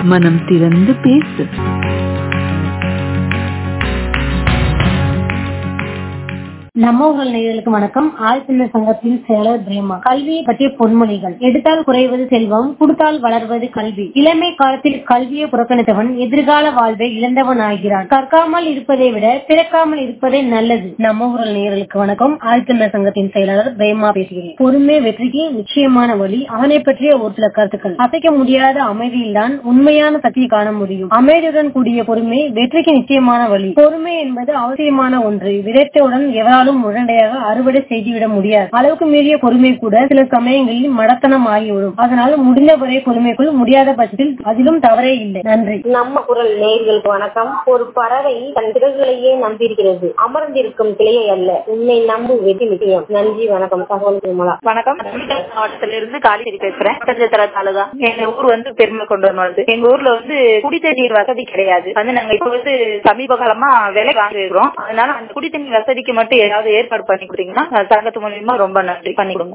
மனம் திறந்து பேசு நம்ம ஊர்கள் நேயர்களுக்கு வணக்கம் ஆழ்த்தின சங்கத்தின் செயலர் பிரேமா கல்வியை பற்றிய பொன்மொழிகள் எடுத்தால் குறைவது செல்வம் கொடுத்தால் வளர்வது கல்வி இளமை காலத்தில் கல்வியை புறக்கணித்தவன் எதிர்கால வாழ்வை இழந்தவன் ஆகிறான் கற்காமல் இருப்பதை விட பிறக்காமல் இருப்பதே நல்லது நம்ம ஊர்கள் நேயர்களுக்கு வணக்கம் ஆழ்த்தின சங்கத்தின் செயலாளர் பிரேமா பேசுகிறேன் பொறுமை வெற்றிக்கு நிச்சயமான வழி அவனை பற்றிய ஒரு சில கருத்துக்கள் அசைக்க முடியாத அமைதியில்தான் உண்மையான சக்தியை காண முடியும் அமைதியுடன் கூடிய பொறுமை வெற்றிக்கு நிச்சயமான வழி பொறுமை என்பது அவசியமான ஒன்று விதைத்தவுடன் எவராலும் உடனடியாக அறுவடை செய்துவிட முடியாது அளவுக்கு மீறிய பொறுமை கூட சில சமயங்களில் மடத்தனம் ஆகிவிடும் அதனால் முடிந்தவரை பொறுமைக்குள் முடியாத பட்சத்தில் அதிலும் தவறே இல்லை நன்றி நம்ம குரல் நேயர்களுக்கு வணக்கம் ஒரு பறவை தன் சிறகுகளையே நம்பியிருக்கிறது அமர்ந்திருக்கும் கிளையை அல்ல உன்னை நம்பு வெற்றி நிச்சயம் நன்றி வணக்கம் தகவல் திருமலா வணக்கம் திண்டுக்கல் மாவட்டத்துல இருந்து காளிசேரி பேசுறேன் பஞ்சத்தர தாலுகா எங்க ஊர் வந்து பெருமை கொண்டு வருது எங்க ஊர்ல வந்து குடித்தண்ணீர் வசதி கிடையாது வந்து நாங்க இப்ப வந்து சமீப காலமா விலை வாங்கிருக்கிறோம் அதனால அந்த குடித்தண்ணீர் வசதிக்கு மட்டும் ஏதாவது ஏற்பாடு பண்ணி கொடுத்தீங்கன்னா சங்கத்து மூலியமா ரொம்ப நன்றி பண்ணி கொடுங்க